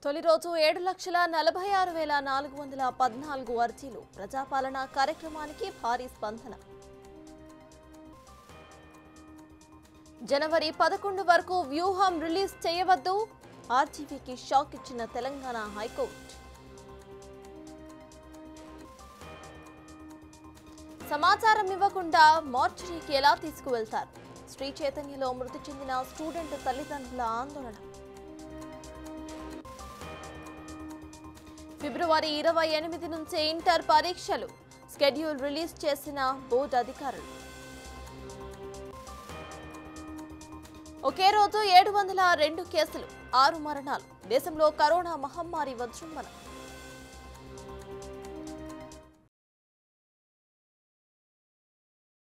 తొలి రోజు ఏడు లక్షల నలభై ఆరు వేల నాలుగు వందల పద్నాలుగు అర్జీలు ప్రజాపాలన కార్యక్రమానికి భారీ స్పందన జనవరి పదకొండు వరకు వ్యూహం రిలీజ్ చేయవద్దు ఆర్జీవీకి షాక్ ఇచ్చిన తెలంగాణ హైకోర్టు సమాచారం ఇవ్వకుండా మార్చురీకి ఎలా తీసుకువెళ్తారు శ్రీ చైతన్యలో మృతి చెందిన స్టూడెంట్ తల్లిదండ్రుల ఆందోళన ఫిబ్రవరి ఇరవై ఎనిమిది నుంచే ఇంటర్ పరీక్షలు స్కెడ్యూల్ రిలీజ్ చేసిన బోర్డు అధికారులు ఒకే రోజు ఏడు వందల రెండు కేసులు ఆరు మరణాలు దేశంలో కరోనా మహమ్మారి విజృంభణ